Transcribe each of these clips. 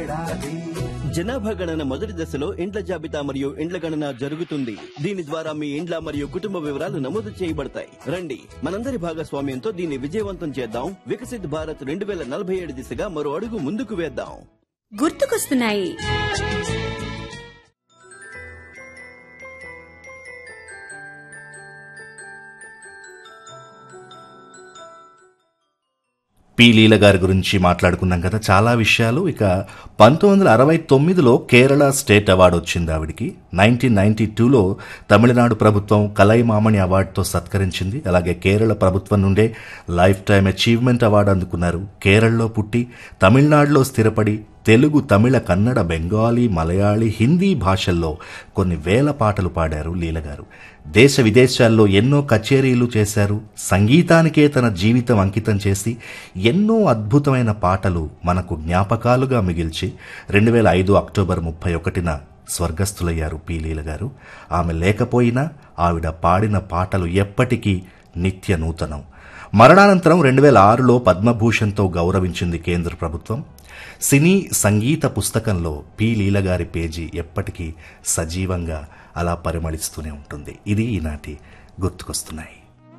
ఏడాది జనాభా గణన మొదటి దశలో ఇండ్ల జాబితా మరియు ఇండ్ల గణన జరుగుతుంది దీని ద్వారా మీ ఇండ్ల మరియు కుటుంబ వివరాలు నమోదు చేయబడతాయి రండి మనందరి భాగస్వామ్యంతో దీన్ని విజయవంతం చేద్దాం వికసిత్ భారత్ రెండు వేల నలభై ఏడు దిశగా మరో అడుగు ముందుకు వేద్దాం గుర్తుకొస్తున్నాయి పి లీల గారి గురించి మాట్లాడుకున్నాం కదా చాలా విషయాలు ఇక పంతొమ్మిది వందల అరవై తొమ్మిదిలో కేరళ స్టేట్ అవార్డు వచ్చింది ఆవిడికి నైన్టీన్ నైన్టీ టూలో తమిళనాడు ప్రభుత్వం కలైమామణి అవార్డుతో సత్కరించింది అలాగే కేరళ ప్రభుత్వం నుండే లైఫ్ టైమ్ అచీవ్మెంట్ అవార్డు అందుకున్నారు కేరళలో పుట్టి తమిళనాడులో స్థిరపడి తెలుగు తమిళ కన్నడ బెంగాలీ మలయాళీ హిందీ భాషల్లో కొన్ని వేల పాటలు పాడారు లీల గారు దేశ విదేశాల్లో ఎన్నో కచేరీలు చేశారు సంగీతానికే తన జీవితం అంకితం చేసి ఎన్నో అద్భుతమైన పాటలు మనకు జ్ఞాపకాలుగా మిగిల్చి రెండు వేల ఐదు అక్టోబర్ ముప్పై ఒకటిన స్వర్గస్థులయ్యారు పి లీల గారు ఆమె లేకపోయినా ఆవిడ పాడిన పాటలు ఎప్పటికీ నిత్య నూతనం మరణానంతరం రెండు వేల ఆరులో పద్మభూషణ్తో గౌరవించింది కేంద్ర ప్రభుత్వం సినీ సంగీత పుస్తకంలో పి లీల గారి పేజీ ఎప్పటికీ సజీవంగా అలా పరిమళిస్తూనే ఉంటుంది ఇది ఈనాటి గుర్తుకొస్తున్నాయి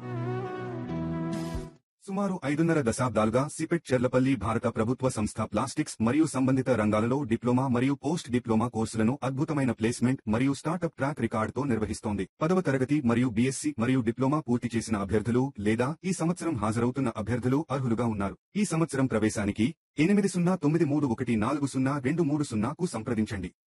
సుమారు ఐదున్నర దశాబ్దాలుగా సిపెట్ చెర్లపల్లి భారత ప్రభుత్వ సంస్థ ప్లాస్టిక్స్ మరియు సంబంధిత రంగాలలో డిప్లొమా మరియు పోస్ట్ డిప్లొమా కోర్సులను అద్భుతమైన ప్లేస్మెంట్ మరియు స్టార్టప్ ట్రాక్ రికార్డుతో నిర్వహిస్తోంది పదవ తరగతి మరియు బీఎస్సీ మరియు డిప్లొమా పూర్తి చేసిన అభ్యర్థులు లేదా ఈ సంవత్సరం హాజరవుతున్న అభ్యర్థులు అర్హులుగా ఉన్నారు ఈ సంవత్సరం ప్రవేశానికి ఎనిమిది సున్నా తొమ్మిది మూడు ఒకటి నాలుగు సున్నా రెండు మూడు సున్నాకు సంప్రదించండి